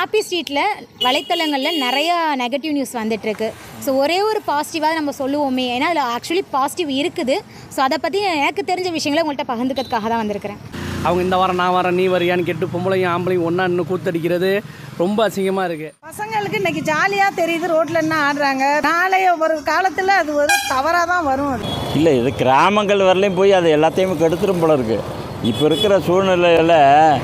happy ஸ்ட்ரீட்டில் வலைத்தளங்களில் நிறையா நெகட்டிவ் நியூஸ் வந்துட்டுருக்கு ஸோ ஒரே ஒரு பாசிட்டிவாக நம்ம சொல்லுவோமே ஏன்னா அதில் ஆக்சுவலி பாசிட்டிவ் இருக்குது ஸோ அதை பற்றி எனக்கு தெரிஞ்ச விஷயங்களை உங்கள்கிட்ட பகிர்ந்துக்கிறதுக்காக தான் வந்திருக்கிறேன் அவங்க இந்த வாரம் நான் வரேன் நீ வரியான்னு கேட்டு பொம்பளையும் ஆம்பளையும் ஒன்றா நின்று கூத்தடிக்கிறது ரொம்ப அசிங்கமாக இருக்குது பசங்களுக்கு இன்னைக்கு ஜாலியாக தெரியுது ரோட்டில் என்ன ஆடுறாங்க நாளைய ஒரு காலத்தில் அது ஒரு தவறாக தான் வரும் அது இல்லை இது கிராமங்கள் வரலையும் போய் அது எல்லாத்தையும் கெடுத்துரும் போல இருக்கு இப்போ இருக்கிற சூழ்நிலையில்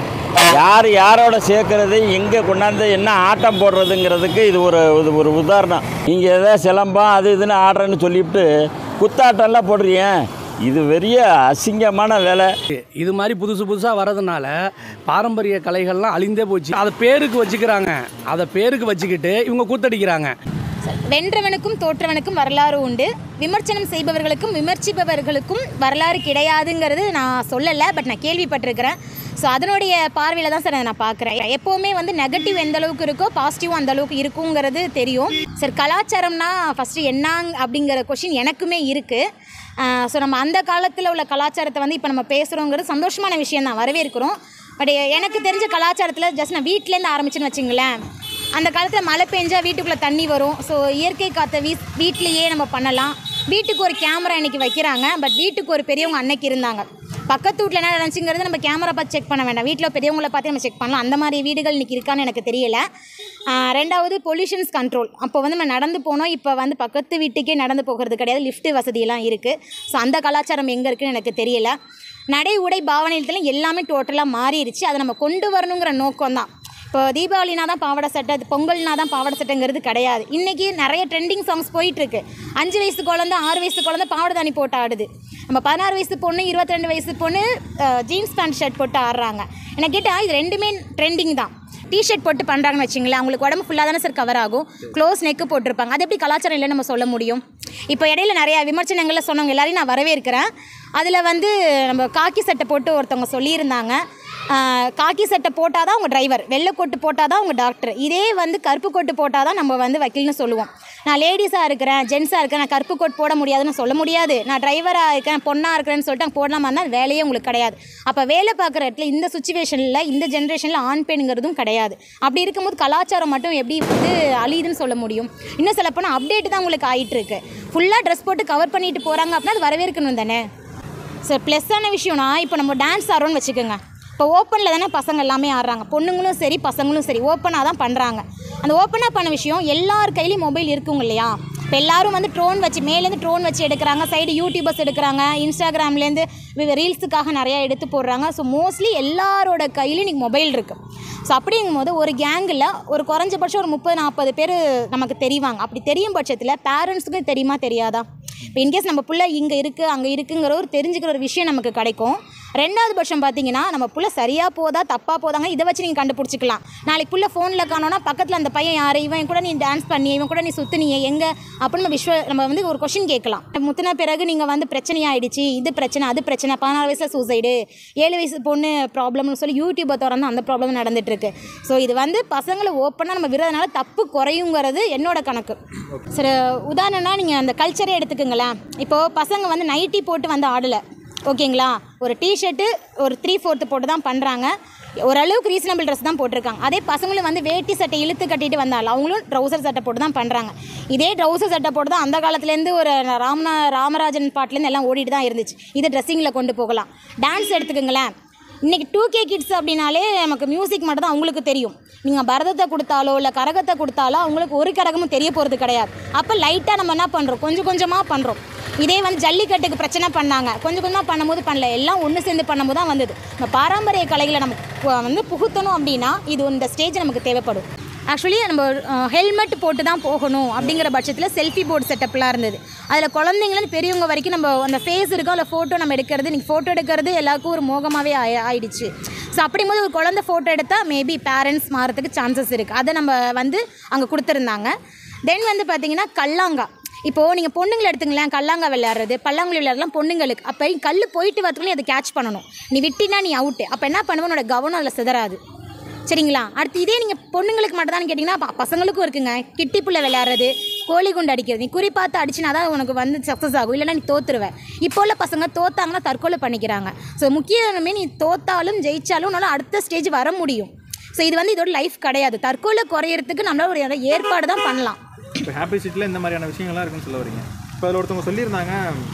யார் யாரோட சேர்க்கறது எங்கே கொண்டாந்து என்ன ஆட்டம் போடுறதுங்கிறதுக்கு இது ஒரு இது ஒரு உதாரணம் நீங்கள் எதோ சிலம்பம் அது இதுன்னு ஆடுறேன்னு சொல்லிவிட்டு குத்தாட்டம்லாம் போடுறீங்க இது பெரிய அசிங்கமான வேலை இது மாதிரி புதுசு புதுசாக வரதுனால பாரம்பரிய கலைகள்லாம் அழிந்தே போச்சு அதை பேருக்கு வச்சுக்கிறாங்க அதை பேருக்கு வச்சுக்கிட்டு இவங்க கூத்தடிக்கிறாங்க வென்றவனுக்கும் தோற்றவனுக்கும் வரலாறு உண்டு விமர்சனம் செய்பவர்களுக்கும் விமர்சிப்பவர்களுக்கும் வரலாறு கிடையாதுங்கிறது நான் சொல்லலை பட் நான் கேள்விப்பட்டிருக்கிறேன் ஸோ அதனுடைய பார்வையில் தான் சார் அதை நான் பார்க்குறேன் எப்போவுமே வந்து நெகட்டிவ் எந்த அளவுக்கு இருக்கோ பாசிட்டிவும் அந்த அளவுக்கு இருக்குங்கிறது தெரியும் சார் கலாச்சாரம்னா ஃபஸ்ட்டு என்ன அப்படிங்கிற கொஷின் எனக்குமே இருக்குது ஸோ நம்ம அந்த காலத்தில் உள்ள கலாச்சாரத்தை வந்து இப்போ நம்ம பேசுகிறோங்கிறது சந்தோஷமான விஷயம் தான் வரவேற்கிறோம் பட் எனக்கு தெரிஞ்ச கலாச்சாரத்தில் ஜஸ்ட் நான் வீட்டிலேருந்து ஆரம்பிச்சுன்னு வச்சுங்களேன் அந்த காலத்தில் மழை பெஞ்சா வீட்டுக்குள்ளே தண்ணி வரும் ஸோ இயற்கை காற்றை வீ வீட்லேயே நம்ம பண்ணலாம் வீட்டுக்கு ஒரு கேமரா இன்னைக்கு வைக்கிறாங்க பட் வீட்டுக்கு ஒரு பெரியவங்க அன்னைக்கு இருந்தாங்க பக்கத்து வீட்டில் என்ன நடந்துச்சுங்கிறது நம்ம கேமரா பார்த்து செக் பண்ண வேண்டாம் வீட்டில் பெரியவங்கள பார்த்து நம்ம செக் பண்ணலாம் அந்த மாதிரி வீடுகள் இன்னைக்கு இருக்கான்னு எனக்கு தெரியல ஆஹ் ரெண்டாவது பொல்யூஷன்ஸ் கண்ட்ரோல் அப்போ வந்து நம்ம நடந்து போனோம் இப்போ வந்து பக்கத்து வீட்டுக்கே நடந்து போகிறது கிடையாது லிஃப்ட் வசதியெல்லாம் இருக்குது ஸோ அந்த கலாச்சாரம் எங்கே இருக்குன்னு எனக்கு தெரியல நடை உடை பாவனையில எல்லாமே டோட்டலாக மாறிடுச்சு அதை நம்ம கொண்டு வரணுங்கிற நோக்கம் தான் இப்போ தீபாவளினா தான் பாவாடை சட்டை அது பொங்கல்னா தான் பாவாடை சட்டைங்கிறது கிடையாது இன்றைக்கி நிறைய ட்ரெண்டிங் சாங்ஸ் போயிட்டுருக்கு அஞ்சு வயசு குழந்தை ஆறு வயசு குழந்தை பாவாடை தானி போட்டு ஆடுது நம்ம பதினாறு வயசு பொண்ணு இருபத்தி ரெண்டு வயசு பொண்ணு ஜீன்ஸ் பேண்ட் ஷர்ட் போட்டு ஆடுறாங்க என்ன கேட்டால் இது ரெண்டுமே ட்ரெண்டிங் தான் டிஷர்ட் போட்டு பண்ணுறாங்கன்னு வச்சிங்களேன் அவங்களுக்கு உடம்பு ஃபுல்லாக தானே சார் கவர் ஆகும் க்ளோஸ் நெக்கு போட்டிருப்பாங்க அது எப்படி கலாச்சாரம் இல்லைன்னு நம்ம சொல்ல முடியும் இப்போ இடையில நிறைய விமர்சனங்களில் சொன்னவங்க எல்லாரையும் நான் வரவேற்கிறேன் அதில் வந்து நம்ம காக்கி சட்டை போட்டு ஒருத்தவங்க சொல்லியிருந்தாங்க ஆஹ் காக்கி சட்டை போட்டால் தான் அவங்க டிரைவர் வெள்ளை கோட்டு போட்டால் தான் அவங்க டாக்டர் இதே வந்து கருப்பு கோட்டு போட்டால் தான் நம்ம வந்து வக்கீல்னு சொல்லுவோம் நான் லேடிஸாக இருக்கிறேன் ஜென்ஸாக இருக்கேன் நான் கருப்பு கோட் போட முடியாதுன்னு சொல்ல முடியாது நான் டிரைவராக இருக்கேன் பொண்ணாக இருக்கிறேன்னு சொல்லிட்டு அங்கே போடலாமா இருந்தால் வேலையே உங்களுக்கு கிடையாது அப்போ வேலை பார்க்குற இடத்துல இந்த சுச்சுவேஷனில் இந்த ஜென்ரேஷனில் ஆண் பெண்ங்கிறதும் கிடையாது அப்படி இருக்கும்போது கலாச்சாரம் மட்டும் எப்படி வந்து அழியுதுன்னு சொல்ல முடியும் இன்னும் சொல்லப்போனால் அப்டேட் தான் உங்களுக்கு ஆயிட்டு இருக்கு ஃபுல்லாக ட்ரெஸ் போட்டு கவர் பண்ணிட்டு போகிறாங்க அப்படின்னா அது வரவேற்கணும் தானே சார் ப்ளஸ்ஸான விஷயம்னா இப்போ நம்ம டான்ஸ் ஆடுறோம்னு வச்சுக்கோங்க இப்போ ஓப்பனில் தானே பசங்க எல்லாமே ஆடுறாங்க பொண்ணுங்களும் சரி பசங்களும் சரி ஓப்பனாக தான் பண்ணுறாங்க அந்த ஓப்பனாக பண்ண விஷயம் எல்லார் கையிலையும் மொபைல் இருக்குங்க இல்லையா இப்போ எல்லாரும் வந்து ட்ரோன் வச்சு மேலேருந்து ட்ரோன் வச்சு எடுக்கிறாங்க சைடு யூடியூபர்ஸ் எடுக்கிறாங்க இன்ஸ்டாகிராம்லேருந்து ரீல்ஸுக்காக நிறையா எடுத்து போடுறாங்க ஸோ மோஸ்ட்லி எல்லாரோட கையிலையும் இன்றைக்கி மொபைல் இருக்குது ஸோ அப்படிங்கும்போது ஒரு கேங்கில் ஒரு குறைஞ்சபட்சம் ஒரு முப்பது நாற்பது பேர் நமக்கு தெரிவாங்க அப்படி தெரியும் பட்சத்தில் பேரண்ட்ஸுக்கும் தெரியுமா தெரியாதா இப்போ இன்கேஸ் நம்ம புள்ள இங்கே இருக்குது அங்கே இருக்குங்கிற ஒரு தெரிஞ்சுக்கிற ஒரு விஷயம் நமக்கு கிடைக்கும் ரெண்டாவது பட்சம் பார்த்தீங்கன்னா நம்ம புள்ள சரியாக போதா தப்பாக போதாங்க இதை வச்சு நீங்கள் கண்டுபிடிச்சிக்கலாம் நாளைக்கு புள்ள ஃபோனில் காணோன்னா பக்கத்தில் அந்த பையன் யார் இவன் கூட நீ டான்ஸ் பண்ணி இவன் கூட நீ சுற்றுனியே எங்கே அப்படின்னு நம்ம விஷுவ நம்ம வந்து ஒரு கொஷின் கேட்கலாம் முத்தின பிறகு நீங்கள் வந்து பிரச்சனையாயிடுச்சு இது பிரச்சனை அது பிரச்சனை பதினாறு வயசில் சூசைடு ஏழு வயசு பொண்ணு ப்ராப்ளம்னு சொல்லி யூடியூப்பை திறந்து அந்த ப்ராப்ளம் நடந்துட்டு இருக்கு ஸோ இது வந்து பசங்களை ஓப்பனாக நம்ம விடுறதுனால தப்பு குறையுங்கிறது என்னோட கணக்கு சரி உதாரணம்னா நீங்கள் அந்த கல்ச்சரே எடுத்துக்கோங்களேன் இப்போது பசங்க வந்து நைட்டி போட்டு வந்து ஆடலை ஓகேங்களா ஒரு டிஷர்ட்டு ஒரு த்ரீ ஃபோர்த்து போட்டு தான் பண்ணுறாங்க ஓரளவுக்கு ரீசனபிள் ட்ரெஸ் தான் போட்டிருக்காங்க அதே பசங்களும் வந்து வேட்டி சட்டை இழுத்து கட்டிட்டு வந்தாலும் அவங்களும் ட்ரௌசர் சட்டை போட்டு தான் பண்ணுறாங்க இதே ட்ரௌசர் சட்டை போட்டு தான் அந்த காலத்துலேருந்து ஒரு ராமநா ராமராஜன் பாட்டிலேருந்து எல்லாம் ஓடிட்டு தான் இருந்துச்சு இது ட்ரெஸ்ஸிங்கில் கொண்டு போகலாம் டான்ஸ் எடுத்துக்கோங்களேன் இன்றைக்கி டூ கே கிட்ஸ் அப்படின்னாலே நமக்கு மியூசிக் மட்டும் தான் அவங்களுக்கு தெரியும் நீங்கள் பரதத்தை கொடுத்தாலோ இல்லை கரகத்தை கொடுத்தாலோ அவங்களுக்கு ஒரு கரகமும் தெரிய போகிறது கிடையாது அப்போ லைட்டாக நம்ம என்ன பண்ணுறோம் கொஞ்சம் கொஞ்சமாக பண்ணுறோம் இதே வந்து ஜல்லிக்கட்டுக்கு பிரச்சனை பண்ணாங்க கொஞ்சம் கொஞ்சமாக பண்ணும்போது பண்ணல எல்லாம் ஒன்று சேர்ந்து பண்ணும்போது தான் வந்தது நம்ம பாரம்பரிய கலைகளை நம்ம பு- வந்து புகுத்தணும் அப்படின்னா இது இந்த ஸ்டேஜ் நமக்கு தேவைப்படும் ஆக்சுவலி நம்ம ஹெல்மெட் போட்டு தான் போகணும் அப்படிங்கிற பட்சத்தில் செல்ஃபி போர்டு செட்டப்லாம் இருந்தது அதில் குழந்தைங்கலேருந்து பெரியவங்க வரைக்கும் நம்ம அந்த ஃபேஸ் இருக்கோ இல்லை ஃபோட்டோ நம்ம எடுக்கிறது இன்றைக்கி ஃபோட்டோ எடுக்கிறது எல்லாருக்கும் ஒரு மோகமாகவே ஆயி ஆயிடுச்சு ஸோ அப்படிங்கும்போது ஒரு குழந்தை ஃபோட்டோ எடுத்தால் மேபி பேரண்ட்ஸ் மாறதுக்கு சான்சஸ் இருக்குது அதை நம்ம வந்து அங்கே கொடுத்துருந்தாங்க தென் வந்து பார்த்தீங்கன்னா கல்லாங்கா இப்போது நீங்கள் பொண்ணுங்களை எடுத்துங்களேன் கல்லாங்கா விளையாடுறது பல்லாங்குழி விளையாடலாம் பொண்ணுங்களுக்கு அப்போ கல் போயிட்டு வரத்துக்குள்ளே அதை கேட்ச் பண்ணணும் நீ விட்டினா நீ அவுட்டு அப்போ என்ன பண்ணுவோம் உன்னோட கவனம் அதில் சிதறாது சரிங்களா அடுத்து இதே நீங்கள் பொண்ணுங்களுக்கு மட்டும் தான் கேட்டிங்கன்னா ப- பசங்களுக்கும் இருக்குங்க கிட்டி புள்ள விளையாடுறது கோழி குண்டு அடிக்கிறது நீ குறி பார்த்து அடிச்சினா தான் உனக்கு வந்து சக்ஸஸ் ஆகும் இல்லைன்னா நீ தோத்துருவ இப்போ உள்ள பசங்க தோத்தாங்கன்னா தற்கொலை பண்ணிக்கிறாங்க ஸோ முக்கியமே நீ தோத்தாலும் ஜெயிச்சாலும் உன்னால் அடுத்த ஸ்டேஜ் வர முடியும் ஸோ இது வந்து இதோட லைஃப் கிடையாது தற்கொலை குறையறதுக்கு நம்மளால ஒரு ஏற்பாடு தான் பண்ணலாம் இப்போ ஹாப்பி சீட்டில் இந்த மாதிரியான விஷயங்கள்லாம் இருக்குன்னு சொல்ல வரீங்க இப்போ அதில் ஒருத்தவங்க சொல்லியிருந்தாங்க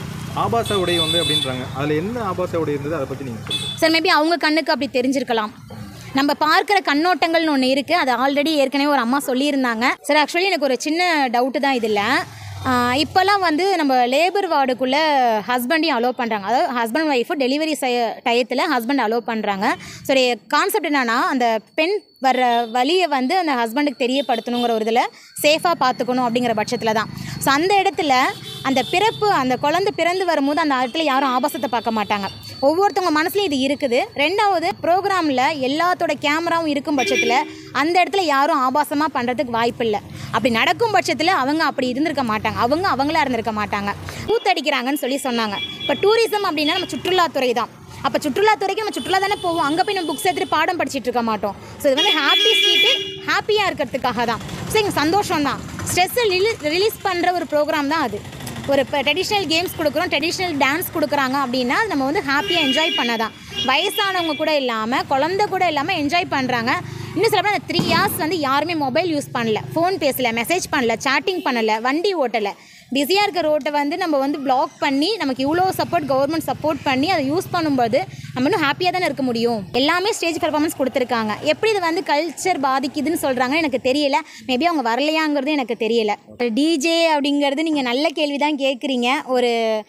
ஆபாச உடை வந்து அப்படின்றாங்க அதில் என்ன ஆபாச உடை இருந்தது அதை பற்றி நீங்கள் சொல்லுங்கள் சார் மேபி அவங்க கண்ணுக்கு அப்படி தெரிஞ்சிருக்கலாம் நம்ம பார்க்குற கண்ணோட்டங்கள்னு ஒன்று இருக்குது அது ஆல்ரெடி ஏற்கனவே ஒரு அம்மா சொல்லியிருந்தாங்க சார் ஆக்சுவலி எனக்கு ஒரு சின்ன டவுட்டு தான் இதில் இப்போல்லாம் வந்து நம்ம லேபர் வார்டுக்குள்ளே ஹஸ்பண்டையும் அலோவ் பண்ணுறாங்க அதாவது ஹஸ்பண்ட் ஒய்ஃபு டெலிவரி செய்ய டயத்தில் ஹஸ்பண்ட் அலோவ் பண்ணுறாங்க சரி கான்செப்ட் என்னன்னா அந்த பெண் வர்ற வழியை வந்து அந்த ஹஸ்பண்டுக்கு தெரியப்படுத்தணுங்கிற ஒரு இதில் சேஃபாக பார்த்துக்கணும் அப்படிங்கிற பட்சத்தில் தான் ஸோ அந்த இடத்துல அந்த பிறப்பு அந்த குழந்தை பிறந்து வரும்போது அந்த இடத்துல யாரும் ஆபாசத்தை பார்க்க மாட்டாங்க ஒவ்வொருத்தவங்க மனசுலையும் இது இருக்குது ரெண்டாவது ப்ரோக்ராமில் எல்லாத்தோட கேமராவும் இருக்கும் பட்சத்தில் அந்த இடத்துல யாரும் ஆபாசமாக பண்ணுறதுக்கு வாய்ப்பு இல்லை அப்படி நடக்கும் பட்சத்தில் அவங்க அப்படி இருந்திருக்க மாட்டாங்க அவங்க அவங்களா இருந்திருக்க மாட்டாங்க கூத்தடிக்கிறாங்கன்னு சொல்லி சொன்னாங்க இப்போ டூரிசம் அப்படின்னா நம்ம சுற்றுலாத்துறை தான் அப்போ சுற்றுலாத்துறைக்கு நம்ம சுற்றுலா தானே போவோம் அங்கே போய் நம்ம புக்ஸ் எடுத்துட்டு பாடம் படிச்சிட்டு இருக்க மாட்டோம் ஸோ இது வந்து ஹாப்பி ஸ்ட்ரீட்டு ஹாப்பியாக இருக்கிறதுக்காக தான் ஸோ எங்கள் சந்தோஷம் தான் ஸ்ட்ரெஸ்ஸை ரிலீஸ் பண்ணுற ஒரு ப்ரோக்ராம் தான் அது ஒரு இப்போ ட்ரெடிஷ்னல் கேம்ஸ் கொடுக்குறோம் ட்ரெடிஷ்னல் டான்ஸ் கொடுக்குறாங்க அப்படின்னா அது நம்ம வந்து ஹாப்பியாக என்ஜாய் பண்ணதான் வயசானவங்க கூட இல்லாமல் குழந்தை கூட இல்லாமல் என்ஜாய் பண்ணுறாங்க இன்னும் சொல்ல அந்த த்ரீ இயர்ஸ் வந்து யாருமே மொபைல் யூஸ் பண்ணல ஃபோன் பேசல மெசேஜ் பண்ணல சேட்டிங் பண்ணல வண்டி ஓட்டலை பிஸியாக இருக்க ரோட்டை வந்து நம்ம வந்து பிளாக் பண்ணி நமக்கு இவ்வளோ சப்போர்ட் கவர்மெண்ட் சப்போர்ட் பண்ணி அதை யூஸ் பண்ணும்போது நம்ம இன்னும் ஹாப்பியாக தானே இருக்க முடியும் எல்லாமே ஸ்டேஜ் பெர்ஃபார்மன்ஸ் கொடுத்துருக்காங்க எப்படி இது வந்து கல்ச்சர் பாதிக்குதுன்னு சொல்கிறாங்க எனக்கு தெரியல மேபி அவங்க வரலையாங்கிறது எனக்கு தெரியல டிஜே அப்படிங்கிறது நீங்கள் நல்ல கேள்வி தான் கேட்குறீங்க ஒரு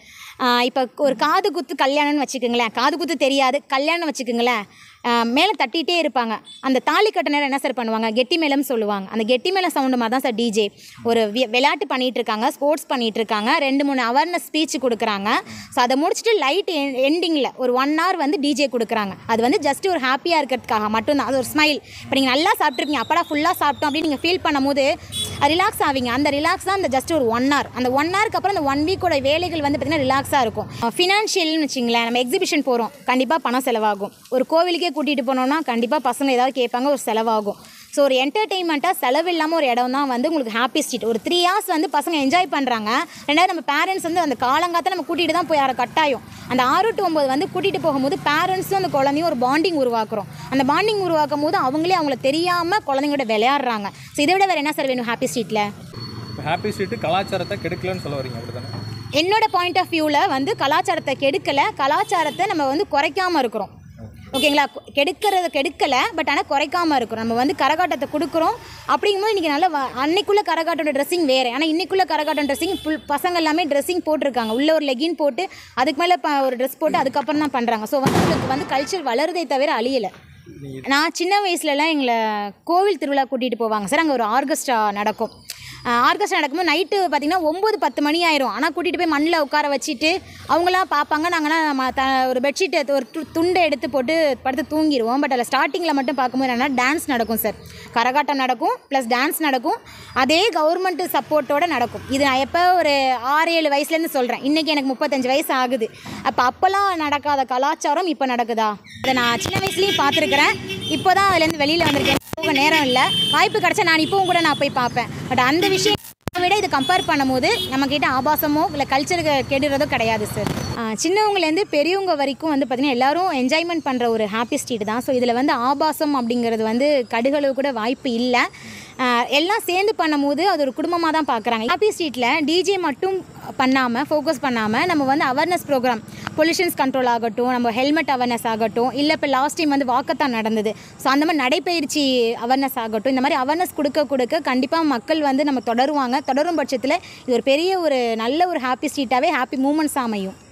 இப்போ ஒரு காது குத்து கல்யாணம்னு வச்சுக்கோங்களேன் காது குத்து தெரியாது கல்யாணம் வச்சுக்கோங்களேன் மேலே தட்டிகிட்டே இருப்பாங்க அந்த தாலி கட்ட நேரம் என்ன சார் பண்ணுவாங்க கெட்டி மேளம் சொல்லுவாங்க அந்த கெட்டி மேளம் சவுண்டு மாதிரி தான் சார் டிஜே ஒரு வி- விளையாட்டு பண்ணிகிட்டு இருக்காங்க ஸ்போர்ட்ஸ் பண்ணிகிட்டு இருக்காங்க ரெண்டு மூணு அவேர்னஸ் ஸ்பீச் கொடுக்குறாங்க ஸோ அதை முடிச்சுட்டு லைட் எண்டிங்கில் ஒரு ஒன் ஹவர் வந்து டிஜே கொடுக்குறாங்க அது வந்து ஜஸ்ட் ஒரு ஹாப்பியாக இருக்கிறதுக்காக மட்டும்தான் அது ஒரு ஸ்மைல் இப்போ நீங்கள் நல்லா சாப்பிட்ருப்பீங்க அப்படா ஃபுல்லாக சாப்பிட்டோம் அப்படின்னு நீங்கள் ஃபீல் பண்ணும்போது ரிலாக்ஸ் ஆவீங்க அந்த ரிலாக்ஸ் தான் அந்த ஜஸ்ட் ஒரு ஒன் ஹவர் அந்த ஒன் ஹவருக்கு அப்புறம் அந்த ஒன் வீக்கோட வேலைகள் வந்து பார்த்திங்கன்னா ரிலாக்ஸாக இருக்கும் ஃபினான்ஷியல்னு வச்சிங்களேன் நம்ம எக்ஸிபிஷன் போகிறோம் கண்டிப்பாக பணம் செலவாகும் ஒரு கோவிலுக்கே கூட்டிகிட்டு போனோம்னா கண்டிப்பாக பசங்க ஏதாவது கேட்பாங்க ஒரு செலவாகும் ஸோ ஒரு என்டர்டெயின்மெண்ட்டாக செலவு இல்லாமல் ஒரு இடம் தான் வந்து உங்களுக்கு ஹாப்பி ஸ்ட்ரீட் ஒரு த்ரீ ஹார்ஸ் வந்து பசங்க என்ஜாய் பண்ணுறாங்க ரெண்டாவது நம்ம பேரண்ட்ஸ் வந்து அந்த காலங்காத்த நம்ம கூட்டிகிட்டு தான் போய் யாரை கட்டாயம் அந்த ஆறு டு ஒம்பது வந்து கூட்டிகிட்டு போகும்போது பேரண்ட்ஸும் அந்த குழந்தையும் ஒரு பாண்டிங் உருவாக்குறோம் அந்த பாண்டிங் உருவாக்கும் போது அவங்களே அவங்கள தெரியாமல் குழந்தைங்களோட விளையாடுறாங்க ஸோ இதை விட வேறு என்ன சார் வேணும் ஹாப்பி ஸ்ட்ரீட்டில் இப்போ ஹாப்பி ஸ்ட்ரீட்டு கலாச்சாரத்தை கெடுக்கலன்னு சொல்ல வரீங்க அப்படி தானே என்னோட பாயிண்ட் ஆஃப் வியூவில் வந்து கலாச்சாரத்தை கெடுக்கலை கலாச்சாரத்தை நம்ம வந்து குறைக்காம இருக்கிறோம் ஓகேங்களா கு- கெடுக்கிறது கெடுக்கலை பட் ஆனால் குறைக்காம இருக்கிறோம் நம்ம வந்து கரகாட்டத்தை கொடுக்குறோம் அப்படிங்கும்போது இன்றைக்கி நல்ல வ- அன்னைக்குள்ள கரகாட்டோட ட்ரெஸ்ஸிங் வேறு ஆனால் இன்னைக்குள்ள கரகாட்டம் ட்ரெஸ்ஸிங் ஃபுல் பசங்க எல்லாமே ட்ரெஸ்ஸிங் போட்டிருக்காங்க உள்ள ஒரு லெகின் போட்டு அதுக்கு மேலே ப ஒரு ட்ரெஸ் போட்டு அதுக்கப்புறம் தான் பண்ணுறாங்க ஸோ வந்து உங்களுக்கு வந்து கல்ச்சர் வளருதே தவிர அழியலை நான் சின்ன வயசுலலாம் எங்களை கோவில் திருவிழா கூட்டிகிட்டு போவாங்க சார் அங்கே ஒரு ஆர்கெஸ்ட்ரா நடக்கும் ஆர்கெஸ்ட்ரா நடக்கும்போது நைட்டு பார்த்தீங்கன்னா ஒம்பது பத்து மணி ஆயிரும் ஆனால் கூட்டிகிட்டு போய் மண்ணில் உட்கார வச்சுட்டு அவங்களாம் பார்ப்பாங்க நாங்கள்னா த ஒரு பெட்ஷீட்டை ஒரு து- துண்டை எடுத்து போட்டு படுத்து தூங்கிடுவோம் பட் அதில் ஸ்டார்டிங்கில் மட்டும் பார்க்கும்போது என்னன்னா டான்ஸ் நடக்கும் சார் கரகாட்டம் நடக்கும் ப்ளஸ் டான்ஸ் நடக்கும் அதே கவர்மெண்ட் சப்போர்ட்டோட நடக்கும் இது நான் எப்போ ஒரு ஆறு ஏழு வயசுலேருந்து சொல்கிறேன் இன்றைக்கி எனக்கு முப்பத்தஞ்சு வயசு ஆகுது அப்போ அப்போல்லாம் நடக்காத கலாச்சாரம் இப்போ நடக்குதா அதை நான் சின்ன வயசுலேயும் பார்த்துருக்குறேன் இப்போ தான் அதுலேருந்து வெளியில் வந்திருக்கேன் போக நேரம் இல்லை வாய்ப்பு கிடைச்சா நான் இப்போவும் கூட நான் போய் பார்ப்பேன் பட் அந்த விஷயம் விட இது கம்பேர் பண்ணும்போது நம்மக்கிட்ட ஆபாசமோ இல்லை கல்ச்சருக்கு கெடுறதோ கிடையாது சார் சின்னவங்கலேருந்து பெரியவங்க வரைக்கும் வந்து பார்த்திங்கன்னா எல்லாரும் என்ஜாய்மெண்ட் பண்ணுற ஒரு ஹாப்பி ஸ்ட்ரீட் தான் ஸோ இதில் வந்து ஆபாசம் அப்படிங்கிறது வந்து கடுகளவு கூட வாய்ப்பு இல்லை ஆஹ் எல்லாம் சேர்ந்து பண்ணும்போது அது ஒரு குடும்பமாக தான் பார்க்குறாங்க ஹாப்பி ஸ்ட்ரீட்டில் டிஜே மட்டும் பண்ணாமல் ஃபோக்கஸ் பண்ணாமல் நம்ம வந்து அவேர்னஸ் ப்ரோக்ராம் பொல்யூஷன்ஸ் கண்ட்ரோல் ஆகட்டும் நம்ம ஹெல்மெட் அவேர்னஸ் ஆகட்டும் இல்லை இப்போ லாஸ்ட் டைம் வந்து வாக்கத்தான் நடந்தது ஸோ அந்த மாதிரி நடைப்பயிற்சி அவேர்னஸ் ஆகட்டும் இந்த மாதிரி அவேர்னஸ் கொடுக்க கொடுக்க கண்டிப்பாக மக்கள் வந்து நம்ம தொடருவாங்க தொடரும் பட்சத்தில் இது ஒரு பெரிய ஒரு நல்ல ஒரு ஹாப்பி ஸ்ட்ரீட்டாகவே ஹாப்பி மூமெண்ட்ஸ் அமையும்